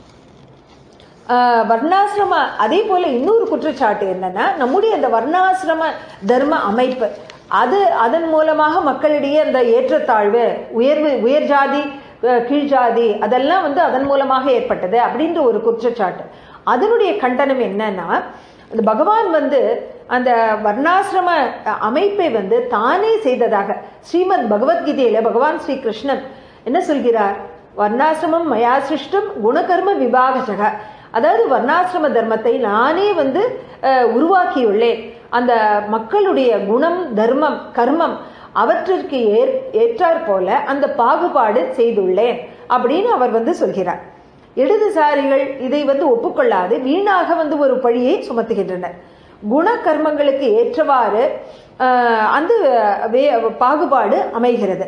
ஆஹ் வர்ணாசிரம அதே போல இன்னொரு குற்றச்சாட்டு என்னன்னா நம்முடைய அந்த வர்ணாசிரம தர்ம அமைப்பு அது அதன் மூலமாக மக்களிடையே அந்த ஏற்றத்தாழ்வு உயர்வு உயர் ஜாதி அஹ் கீழ் ஜாதி அதெல்லாம் வந்து அதன் மூலமாக ஏற்பட்டது அப்படின்ற ஒரு குற்றச்சாட்டு அதனுடைய கண்டனம் என்னன்னா அந்த பகவான் வந்து அந்த வர்ணாசிரம அஹ், அமைப்பை வந்து தானே செய்ததாக ஸ்ரீமத் பகவத்கீதையில பகவான் ஸ்ரீ கிருஷ்ணன் என்ன சொல்கிறார் வர்ணாசிரமம் மயா சிருஷ்டம் குணகர்ம விபாகசக அதாவது வர்ணாசிரம தர்மத்தை நானே வந்து அஹ், உருவாக்கியுள்ளேன் அந்த மக்களுடைய குணம் தர்மம் கர்மம் அவற்றிற்கு ஏற் ஏற்றாற் போல அந்த பாகுபாடு செய்துள்ளேன் அப்படின்னு அவர் வந்து சொல்கிறார் இடதுசாரிகள் இதை வந்து ஒப்புக்கொள்ளாது வீணாக வந்து ஒரு பழியை சுமத்துகின்றனர் குண கர்மங்களுக்கு ஏற்றவாறு ஆஹ், அந்த வே- பாகுபாடு அமைகிறது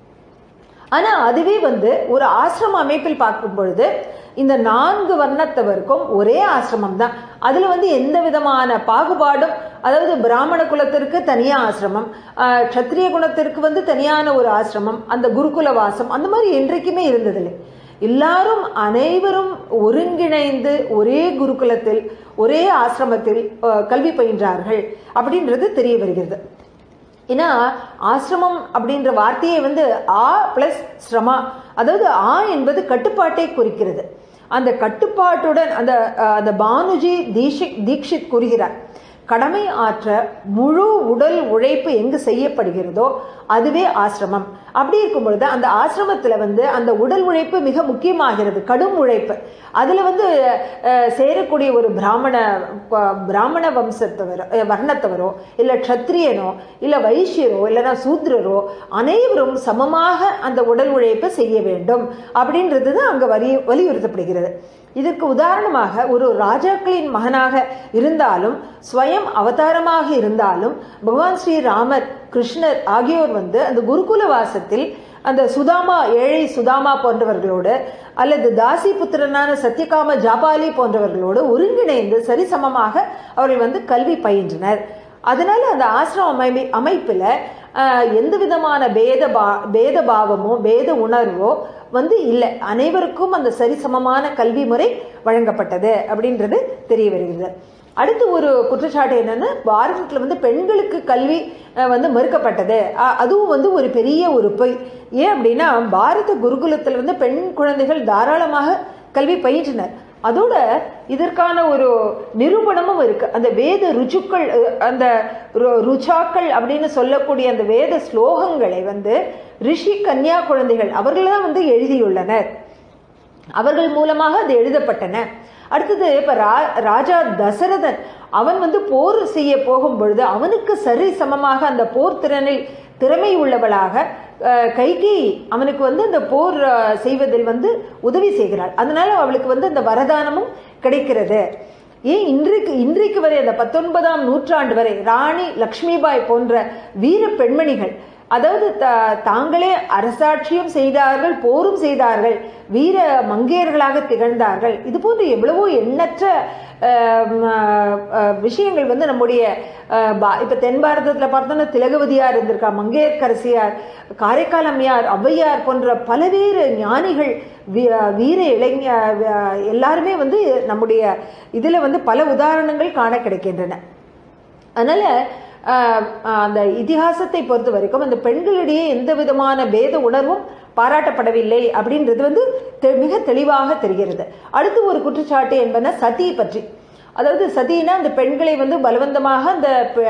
ஆனா அதுவே வந்து ஒரு ஆசிரம அமைப்பில் பார்க்கும் பொழுது இந்த நான்கு வர்ணத்தவருக்கும் ஒரே ஆசிரமம் தான் அதுல வந்து எந்த விதமான பாகுபாடும் அதாவது பிராமண குலத்திற்கு தனியா ஆசிரமம் ஆஹ், க்ஷத்திரிய குணத்திற்கு வந்து தனியான ஒரு ஆசிரமம் அந்த குருகுல வாசம் அந்த மாதிரி என்றைக்குமே இருந்ததில்லை எல்லாரும் அனைவரும் ஒருங்கிணைந்து ஒரே குருகுலத்தில் ஒரே ஆசிரமத்தில் ஆஹ், கல்வி பயின்றார்கள் அப்படின்றது தெரிய வருகிறது ஏன்னா ஆசிரமம் அப்படின்ற வார்த்தையை வந்து ஆ பிளஸ் ஸ்ரமா அதாவது ஆ என்பது கட்டுப்பாட்டை குறிக்கிறது அந்த கட்டுப்பாட்டுடன் அந்த அஹ், அந்த பானுஜி தீஷிக் தீக்ஷித் கூறுகிறார் கடமை ஆற்ற முழு உடல் உழைப்பு எங்கு செய்யப்படுகிறதோ அதுவே ஆசிரமம் அப்படி இருக்கும் பொழுது அந்த ஆசிரமத்துல வந்து அந்த உடல் உழைப்பு மிக முக்கியமாகிறது கடும் உழைப்பு அதுல வந்து அஹ், சேரக்கூடிய ஒரு பிராமண ப- பிராமண வம்சத்தவரோ அஹ், வர்ணத்தவரோ இல்ல க்ஷத்ரியனோ இல்ல வைஷ்யரோ இல்லைன்னா சூத்ரரோ அனைவரும் சமமாக அந்த உடல் உழைப்பை செய்ய வேண்டும் அப்படின்றது தான் அங்க வலி வலியுறுத்தப்படுகிறது இதற்கு உதாரணமாக ஒரு ராஜாக்களின் மகனாக இருந்தாலும் ஸ்வயம் அவதாரமாக இருந்தாலும் பகவான் ஸ்ரீராமர் கிருஷ்ணர் ஆகியோர் வந்து அந்த குருகுல வாசத்தில் அந்த சுதாமா ஏழை சுதாமா போன்றவர்களோடு அல்லது தாசி புத்திரனான சத்யகாம ஜாபாலி போன்றவர்களோடு ஒருங்கிணைந்து சரிசமமாக அவர்கள் வந்து கல்வி பயின்றனர் அதனால அந்த ஆசிரம அமைப்பு அமைப்புல எந்த விதமான பேத பா பேத பாவமோ பேத உணர்வோ வந்து இல்லை அனைவருக்கும் அந்த சரிசமமான கல்வி முறை வழங்கப்பட்டது அப்படின்றது தெரிய வருகிறது அடுத்து ஒரு குற்றச்சாட்டு என்னன்னா பாரதத்தில் வந்து பெண்களுக்கு கல்வி வந்து மறுக்கப்பட்டது அதுவும் வந்து ஒரு பெரிய ஒரு பொய் ஏன் அப்படின்னா பாரத குருகுலத்தில் வந்து பெண் குழந்தைகள் தாராளமாக கல்வி பயின்றனர் அதோட இதற்கான ஒரு நிரூபணமும் இருக்கு அந்த வேத ருச்சுக்கள் அந்த ருச்சாக்கள் அப்படின்னு சொல்லக்கூடிய அந்த வேத ஸ்லோகங்களை வந்து ரிஷி கன்யா குழந்தைகள் அவர்கள் தான் வந்து எழுதியுள்ளனர் அவர்கள் மூலமாக அது எழுதப்பட்டன அடுத்தது இப்ப ராஜா தசரதன் அவன் வந்து போர் செய்ய போகும் பொழுது அவனுக்கு சரி சமமாக அந்த போர் திறனில் திறமை உள்ளவளாக கைகி அவனுக்கு வந்து அந்த போர் செய்வதில் வந்து உதவி செய்கிறாள் அதனால அவளுக்கு வந்து அந்த வரதானமும் கிடைக்கிறது ஏன் இன்றைக்கு இன்றைக்கு வரை அந்த பத்தொன்பதாம் நூற்றாண்டு வரை ராணி லக்ஷ்மிபாய் போன்ற வீர பெண்மணிகள் அதாவது தாங்களே அரசாட்சியும் செய்தார்கள் போரும் செய்தார்கள் வீர மங்கையர்களாக திகழ்ந்தார்கள் இது போன்ற எவ்வளவோ எண்ணற்ற விஷயங்கள் வந்து நம்முடைய இப்ப தென் பாரதத்துல பார்த்தோம்னா திலகவதியார் இருந்திருக்கா மங்கையர்கரசியார் காரைக்கால் அம்மையார் ஔவையார் போன்ற பலவேறு ஞானிகள் வீர இளைஞ எல்லாருமே வந்து நம்முடைய இதுல வந்து பல உதாரணங்கள் காண கிடைக்கின்றன அதனால அந்த இதிகாசத்தை பொறுத்த வரைக்கும் அந்த பெண்களிடையே எந்த விதமான பேத உணர்வும் பாராட்டப்படவில்லை அப்படின்றது வந்து மிக தெளிவாக தெரிகிறது அடுத்து ஒரு குற்றச்சாட்டு என்பன சதி பற்றி அதாவது சதினா அந்த பெண்களை வந்து பலவந்தமாக அந்த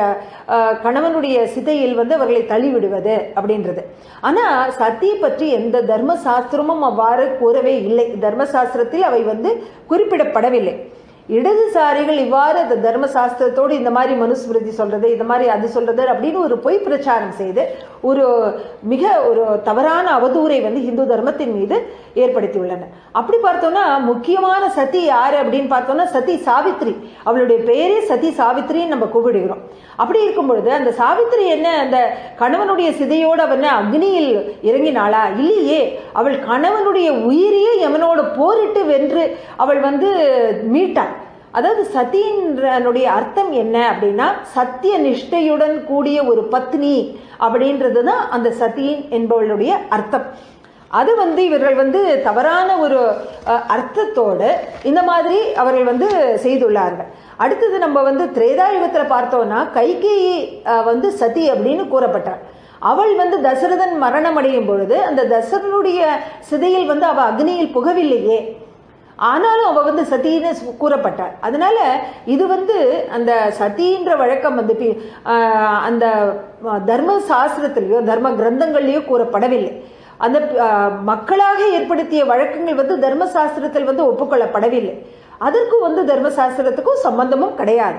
கணவனுடைய சிதையில் வந்து அவர்களை தள்ளிவிடுவது அப்படின்றது ஆனா சதி பற்றி எந்த தர்ம சாஸ்திரமும் அவ்வாறு கூறவே இல்லை தர்மசாஸ்திரத்தில் அவை வந்து குறிப்பிடப்படவில்லை இடதுசாரிகள் இவ்வாறு அந்த தர்ம சாஸ்திரத்தோடு இந்த மாதிரி மனுஸ்மிருதி சொல்றது இந்த மாதிரி அது சொல்றது அப்படின்னு ஒரு பொய் பிரச்சாரம் செய்து ஒரு மிக ஒரு தவறான அவதூறை வந்து இந்து தர்மத்தின் மீது ஏற்படுத்தியுள்ளன அப்படி பார்த்தோம்னா முக்கியமான சதி யாரு அப்படின்னு பார்த்தோம்னா சதி சாவித்ரி அவளுடைய பெயரே சதி சாவித்ரின்னு நம்ம கூப்பிடுகிறோம் அப்படி இருக்கும் பொழுது அந்த சாவித்ரி என்ன அந்த கணவனுடைய சிதையோடு அவன் அக்னியில் இறங்கினாளா இல்லையே அவள் கணவனுடைய உயிரையே எவனோடு போரிட்டு வென்று அவள் வந்து மீட்டாள் அதாவது சதியினுடைய அர்த்தம் என்ன அப்படின்னா சத்திய நிஷ்டையுடன் கூடிய ஒரு பத்னி அப்படின்றது தான் அந்த சதியின் என்பவளுடைய அர்த்தம் அது வந்து இவர்கள் வந்து தவறான ஒரு அர்த்தத்தோடு இந்த மாதிரி அவர்கள் வந்து செய்துள்ளார்கள் அடுத்தது நம்ம வந்து திரேதாயுகத்தில் பார்த்தோம்னா கைகேயி வந்து சதி அப்படின்னு கூறப்பட்டார் அவள் வந்து தசரதன் மரணம் அடையும் பொழுது அந்த தசரனுடைய சிதையில் வந்து அவ அக்னியில் புகவில்லையே ஆனாலும் அவ வந்து சத்தின்னு கூறப்பட்டாள் அதனால இது வந்து அந்த சதின்ற வழக்கம் வந்து அந்த தர்ம சாஸ்திரத்திலேயோ தர்ம கிரந்தங்கள்லயோ கூறப்படவில்லை அந்த மக்களாக ஏற்படுத்திய வழக்கங்கள் வந்து தர்மசாஸ்திரத்தில் வந்து ஒப்புக்கொள்ளப்படவில்லை அதற்கும் வந்து தர்மசாஸ்திரத்துக்கும் சம்பந்தமும் கிடையாது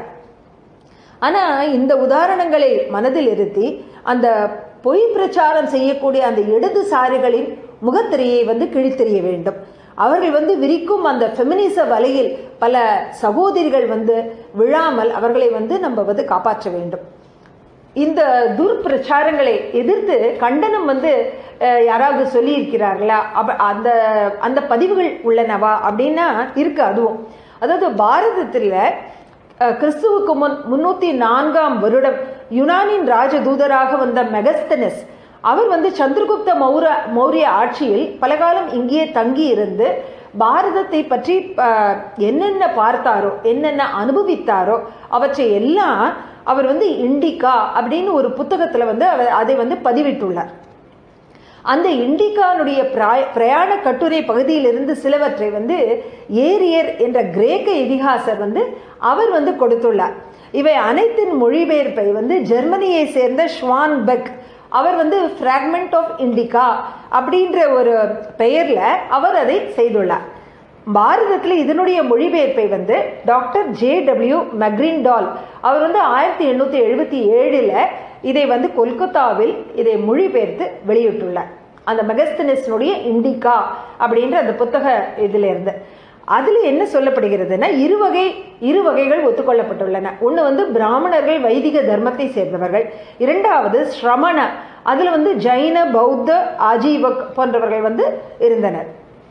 ஆனா இந்த உதாரணங்களை மனதில் இருத்தி அந்த பொய் பிரச்சாரம் செய்யக்கூடிய அந்த இடதுசாரிகளின் முகத்திரையை வந்து கிழித்தெறிய வேண்டும் அவர்கள் வந்து விரிக்கும் அந்த ஃபெமினிச வலையில் பல சகோதரிகள் வந்து விழாமல் அவர்களை வந்து நம்ம வந்து காப்பாற்ற வேண்டும் இந்த துர்பிரச்சாரங்களை எதிர்த்து கண்டனம் வந்து யாராவது சொல்லி இருக்கிறார்களா அந்த அந்த பதிவுகள் உள்ளனவா அப்படின்னா இருக்கு அதுவும் அதாவது பாரதத்தில் கிறிஸ்துவுக்கு முன் முன்னூத்தி நான்காம் வருடம் யுனானின் ராஜதூதராக வந்த மெகஸ்தனஸ் அவர் வந்து சந்திரகுப்த மௌர மௌரிய ஆட்சியில் பலகாலம் இங்கேயே தங்கி இருந்து பாரதத்தை பற்றி என்னென்ன பார்த்தாரோ என்னென்ன அனுபவித்தாரோ அவற்றை எல்லாம் அவர் வந்து இண்டிகா அப்படின்னு ஒரு புத்தகத்துல வந்து அவர் அதை வந்து பதிவிட்டுள்ளார் அந்த இண்டிகானுடைய பிரயாண கட்டுரை பகுதியிலிருந்து சிலவற்றை வந்து ஏரியர் என்ற கிரேக்க இதிகாசர் வந்து அவர் வந்து கொடுத்துள்ளார் இவை அனைத்தின் மொழிபெயர்ப்பை வந்து ஜெர்மனியை சேர்ந்த ஷ்வான்பெக் அவர் வந்து ஃப்ராக்மெண்ட் ஆஃப் இண்டிகா அப்படின்ற ஒரு பெயர்ல அவர் அதை செய்துள்ளார் பாரதத்தில் இதனுடைய மொழிபெயர்ப்பை வந்து டாக்டர் ஜே டபிள்யூ மெக்ரின்டால் அவர் வந்து ஆயிரத்தி எண்ணூத்தி எழுபத்தி ஏழுல இதை வந்து கொல்கத்தாவில் இதை மொழிபெயர்த்து வெளியிட்டுள்ளார் அந்த மெகஸ்தனிஸ்னுடைய இண்டிகா அப்படின்ற அந்த புத்தக இதுல இருந்து அதுல என்ன சொல்லப்படுகிறதுனா இரு வகை இரு வகைகள் ஒத்துக்கொள்ளப்பட்டுள்ளன ஒன்று வந்து பிராமணர்கள் வைதிக தர்மத்தை சேர்ந்தவர்கள் இரண்டாவது ஸ்ரமண அதுல வந்து ஜைன பௌத்த ஆஜீவக் போன்றவர்கள் வந்து இருந்தனர்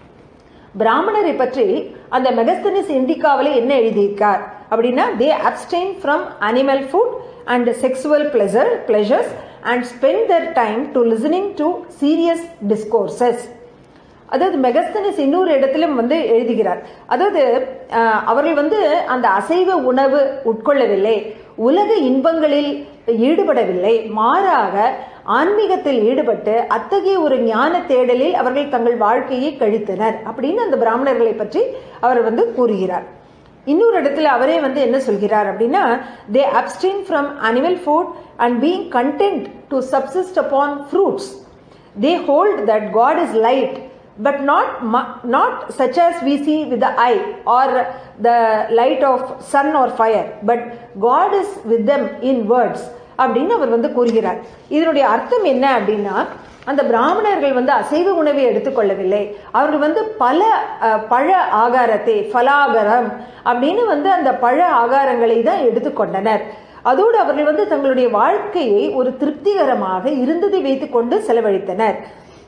பிராமணரை பற்றி அந்த மெகஸ்தனிஸ் இண்டிகாவில் என்ன எழுதியிருக்கார் அப்படின்னா they abstain from animal food and sexual pleasure pleasures and spend their time to listening to serious discourses அதாவது மெகஸ்தனிஸ் இன்னொரு இடத்திலும் வந்து எழுதுகிறார் அதாவது அவர்கள் வந்து அந்த அசைவ உணவு உட்கொள்ளவில்லை உலக இன்பங்களில் ஈடுபடவில்லை மாறாக ஆன்மீகத்தில் ஈடுபட்டு அத்தகைய ஒரு ஞான தேடலில் அவர்கள் தங்கள் வாழ்க்கையை கழித்தனர் அப்படின்னு அந்த பிராமணர்களை பற்றி அவர் வந்து கூறுகிறார் இன்னொரு இடத்துல அவரே வந்து என்ன சொல்கிறார் அப்படின்னா they abstain from animal food and being content to subsist upon fruits they hold that God is light but not not such as we see with the eye or the light of sun or fire but god is with them in words அப்படின்னு அவர் வந்து கூறுகிறார் இதனுடைய அர்த்தம் என்ன அப்படின்னா அந்த பிராமணர்கள் வந்து அசைவ உணவை எடுத்துக்கொள்ளவில்லை அவர்கள் வந்து பல பழ ஆகாரத்தை ஃபலாகரம் அப்படின்னு வந்து அந்த பழ ஆகாரங்களை தான் எடுத்துக்கொண்டனர் அதோடு அவர்கள் வந்து தங்களுடைய வாழ்க்கையை ஒரு திருப்திகரமாக இருந்ததை வைத்துக்கொண்டு செலவழித்தனர்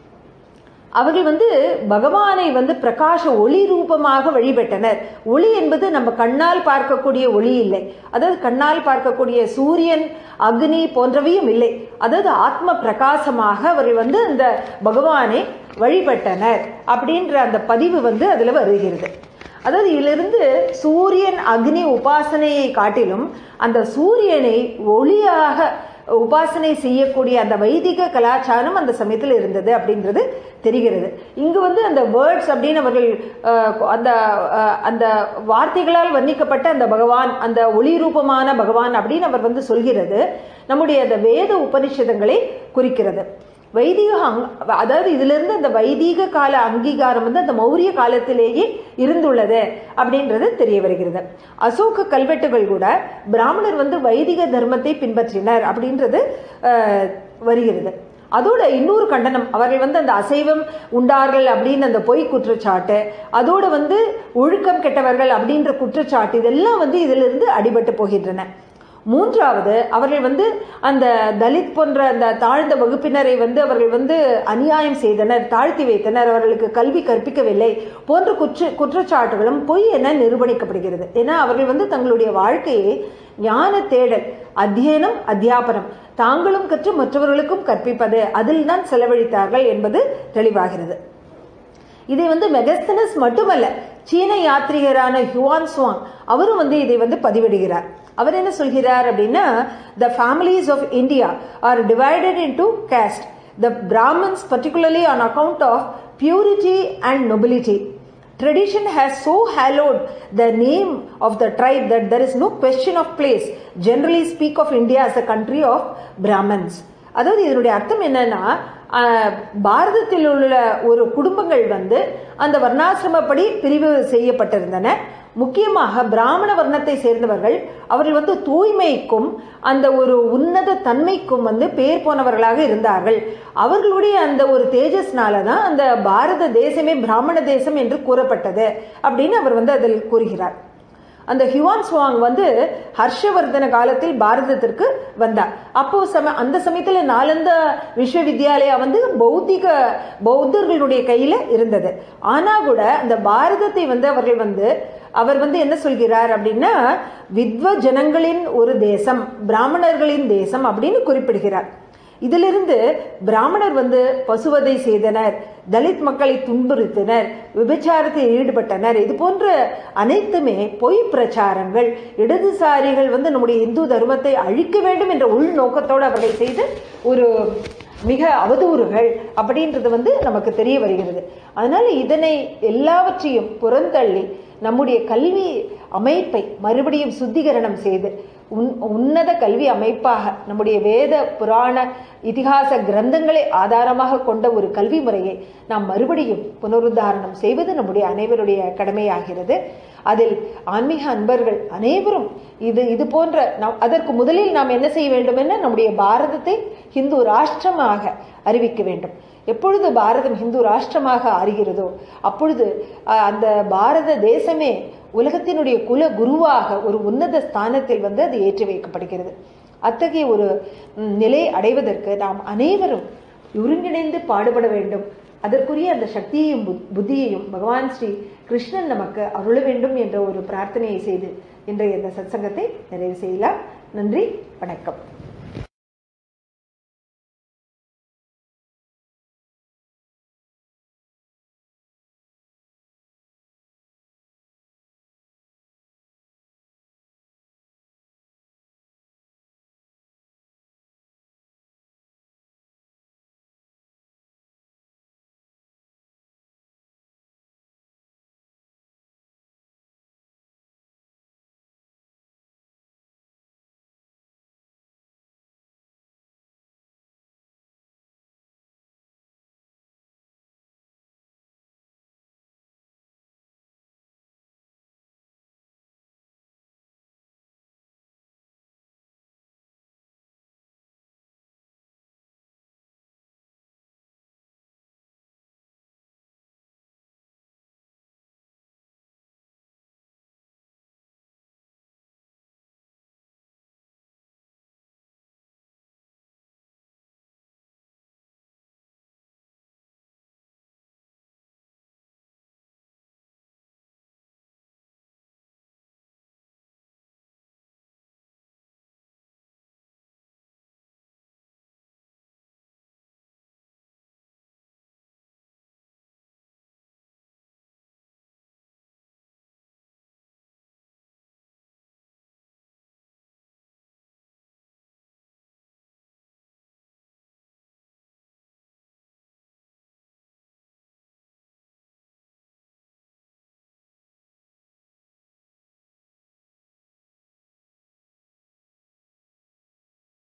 அவர்கள் வந்து பகவானை வந்து பிரகாச ஒளி ரூபமாக வழிபட்டனர் ஒளி என்பது நம்ம கண்ணால் பார்க்கக்கூடிய ஒளி இல்லை அதாவது கண்ணால் பார்க்கக்கூடிய சூரியன் அக்னி போன்றவையும் இல்லை அதாவது ஆத்ம பிரகாசமாக அவர்கள் வந்து அந்த பகவானை வழிபட்டனர் அப்படின்ற அந்த பதிவு வந்து அதுல வருகிறது அதாவது இதிலிருந்து சூரியன் அக்னி உபாசனையை காட்டிலும் அந்த சூரியனை ஒளியாக உபாசனை செய்யக்கூடிய அந்த வைதிக கலாச்சாரம் அந்த சமயத்தில் இருந்தது அப்படின்றது தெரிகிறது இங்கு வந்து அந்த வேர்ட்ஸ் அப்படின்னு அவர்கள் அந்த அந்த வார்த்தைகளால் வர்ணிக்கப்பட்ட அந்த பகவான் அந்த ஒளி ரூபமான பகவான் அப்படின்னு அவர் வந்து சொல்கிறது நம்முடைய அந்த வேத உபனிஷதங்களை குறிக்கிறது வைதிக அதாவது இதிலிருந்து அந்த வைதீக கால அங்கீகாரம் வந்து அந்த மௌரிய காலத்திலேயே இருந்துள்ளது அப்படின்றது தெரிய வருகிறது அசோக கல்வெட்டுகள் கூட பிராமணர் வந்து வைதிக தர்மத்தை பின்பற்றினர் அப்படின்றது வருகிறது அதோட இன்னொரு கண்டனம் அவர்கள் வந்து அந்த அசைவம் உண்டார்கள் அப்படின்னு அந்த பொய் குற்றச்சாட்டு அதோட வந்து ஒழுக்கம் கெட்டவர்கள் அப்படின்ற குற்றச்சாட்டு இதெல்லாம் வந்து இதிலிருந்து அடிபட்டு போகின்றன மூன்றாவது அவர்கள் வந்து அந்த தலித் போன்ற அந்த தாழ்ந்த வகுப்பினரை வந்து அவர்கள் வந்து அநியாயம் செய்தனர் தாழ்த்தி வைத்தனர் அவர்களுக்கு கல்வி கற்பிக்கவில்லை போன்ற குற்ற குற்றச்சாட்டுகளும் பொய் என நிரூபணிக்கப்படுகிறது ஏன்னா அவர்கள் வந்து தங்களுடைய வாழ்க்கையை ஞான தேடல் அத்தியனம் அத்தியாபனம் தாங்களும் கற்று மற்றவர்களுக்கும் கற்பிப்பது அதில் தான் செலவழித்தார்கள் என்பது தெளிவாகிறது இதை வந்து மெகஸ்தனஸ் மட்டுமல்ல சீன யாத்ரிகரான ஹுவான் சுவாங் அவரும் வந்து இதை வந்து பதிவிடுகிறார் அவர் என்ன சொல்கிறார் அப்படின்னா the families of India are divided into caste the Brahmans particularly on account of purity and nobility Tradition has so hallowed the name of the tribe that there is no question of place. Generally speak of India as a country of Brahmins. அதாவது இதனுடைய அர்த்தம் என்னன்னா பாரதத்தில் உள்ள ஒரு குடும்பங்கள் வந்து அந்த வர்ணாசிரமப்படி பிரிவு செய்யப்பட்டிருந்தன முக்கியமாக பிராமண வர்ணத்தை சேர்ந்தவர்கள் அவர்கள் வந்து தூய்மைக்கும் அந்த ஒரு உன்னத தன்மைக்கும் வந்து பேர் போனவர்களாக இருந்தார்கள் அவர்களுடைய அந்த ஒரு தேஜஸ்னால தான் அந்த பாரத தேசமே பிராமண தேசம் என்று கூறப்பட்டது அப்படின்னு அவர் வந்து அதில் கூறுகிறார் அந்த ஹிவான் சுவாங் வந்து ஹர்ஷவர்தன காலத்தில் பாரதத்திற்கு வந்தார் அப்போ சம அந்த சமயத்துல நாலந்த விஸ்வவித்யாலயா வந்து பௌத்திக பௌத்தர்களுடைய கையில இருந்தது ஆனா கூட அந்த பாரதத்தை வந்து அவர்கள் வந்து அவர் வந்து என்ன சொல்கிறார் அப்படின்னா வித்வ ஜனங்களின் ஒரு தேசம் பிராமணர்களின் தேசம் அப்படின்னு குறிப்பிடுகிறார் இதிலிருந்து பிராமணர் வந்து பசுவதை செய்தனர் தலித் மக்களை துன்புறுத்தினர் விபச்சாரத்தில் ஈடுபட்டனர் இது போன்ற அனைத்துமே பொய் பிரச்சாரங்கள் இடதுசாரிகள் வந்து நம்முடைய இந்து தர்மத்தை அழிக்க வேண்டும் என்ற உள்நோக்கத்தோடு அவர்கள் செய்த ஒரு மிக அவதூறுகள் அப்படின்றது வந்து நமக்கு தெரிய வருகிறது அதனால இதனை எல்லாவற்றையும் புறந்தள்ளி நம்முடைய கல்வி அமைப்பை மறுபடியும் சுத்திகரணம் செய்து உன் உன்னத கல்வி அமைப்பாக நம்முடைய வேத புராண இதிகாச கிரந்தங்களை ஆதாரமாக கொண்ட ஒரு கல்வி முறையை நாம் மறுபடியும் புனருத்தாரணம் செய்வது நம்முடைய அனைவருடைய கடமையாகிறது அதில் ஆன்மீக அன்பர்கள் அனைவரும் இது இது போன்ற நாம் அதற்கு முதலில் நாம் என்ன செய்ய வேண்டும் என நம்முடைய பாரதத்தை ஹிந்து ராஷ்டிரமாக அறிவிக்க வேண்டும் எப்பொழுது பாரதம் ஹிந்து ராஷ்டிரமாக ஆறுகிறதோ அப்பொழுது அஹ், அந்த பாரத தேசமே உலகத்தினுடைய குல குருவாக ஒரு உன்னத ஸ்தானத்தில் வந்து அது ஏற்றி வைக்கப்படுகிறது அத்தகைய ஒரு ம், நிலை அடைவதற்கு நாம் அனைவரும் ஒருங்கிணைந்து பாடுபட வேண்டும் அதற்குரிய அந்த சக்தியையும் புத்- புத்தியையும் பகவான் ஸ்ரீ கிருஷ்ணன் நமக்கு அருள வேண்டும் என்ற ஒரு பிரார்த்தனையை செய்து இன்றைய இந்த சத்சங்கத்தை நிறைவு செய்யலாம் நன்றி வணக்கம்